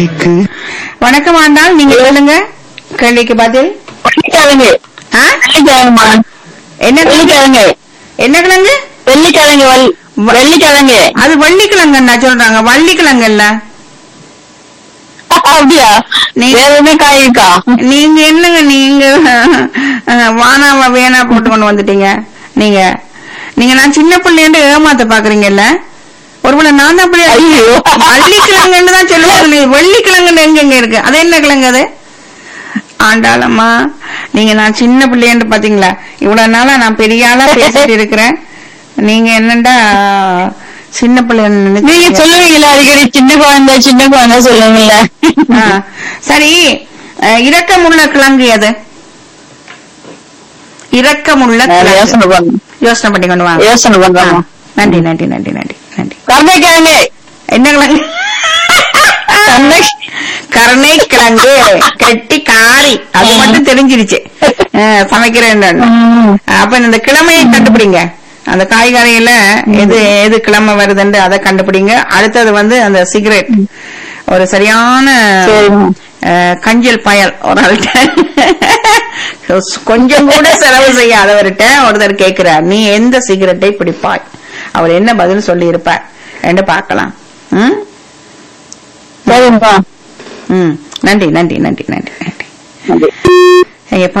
கிளிக்கு வணக்கம் ஆண்டாள் நீங்க சொல்லுங்க கேள்விக்கு பதில் வெள்ளிக்கிழங்கு ஆ? வெள்ளிக்கிழங்குமா என்ன கிழங்கு? வெள்ளிக்கிழங்கு என்ன கிழங்கு வெள்ளிக்கிழங்கு வல்- வெள்ளிக்கிழங்கு அது வள்ளிக்கிழங்குன்னா சொல்றாங்க வள்ளிக்கிழங்கு இல்ல அப்படியா நீ- வேற எதுவுமே காய் இருக்கா நீங்க என்னங்க நீங்க அஹ், வானாவா வேணா போட்டு கொண்டு வந்துட்டீங்க நீங்க நீங்க நான் சின்ன பிள்ளைன்னு ஏமாத்த பாக்குறீங்கல்ல ஒருவேளை நான் தான் அப்படி ஐயோ. வள்ளிக்கிழங்குன்னு தான் சொல்லுவாங்க வெள்ளிக்கிழங்குன்னு எங்க எங்க இருக்கு அது என்ன கிழங்கு அது ஆண்டாளம்மா நீங்க நான் சின்ன பிள்ளைன்னு பாத்தீங்களா இவ்வளவு நாளா நான் பெரிய ஆளா பேசிட்டு இருக்கிறேன் நீங்க என்னண்டா சின்ன பிள்ளைன்னு நீங்க நினைச்சீங்க. சொல்லுவீங்களா அடிக்கடி சின்ன குழந்தை சின்ன குழந்தை சொல்லுவீங்களா ஆ, சரி அஹ், இரக்கமுள்ள கிழங்கு எது இரக்கமுள்ள கிழங்கு யோசனை பண்ணு யோசனை பண்ணி கொண்டு வாங்க யோசனை ஆ, பண்றோம் நன்றி நன்றி நன்றி நன்றி நன்றி கருணைக்கிழங்கு என்ன கிழங்கு கருணை கருணை கிழங்கு கெட்டி காரி அது மட்டும் தெரிஞ்சிருச்சு அஹ், சமைக்கிறேன் ம். அப்ப இந்த கிழமையை கண்டுபிடிங்க அந்த காய்கறியில எது எது கிழமை வருதுன்னு அதை கண்டுபிடிங்க அடுத்தது வந்து அந்த சிகரெட் ஒரு சரியான சரிம்மா. அஹ், கஞ்சல் பயல் ஒரு ஆள்கிட்ட கொஞ்சம் கூட செலவு செய்யாதவர்கிட்ட ஒருத்தர் கேட்கிறார் நீ எந்த சிகரெட்டை பிடிப்பாய் அவர் என்ன பதில் சொல்லி இருப்பார் என்று பார்க்கலாம் ம்? சரிப்பா ம் நன்றி நன்றி நன்றி நன்றி நன்றி நன்றி. எங்க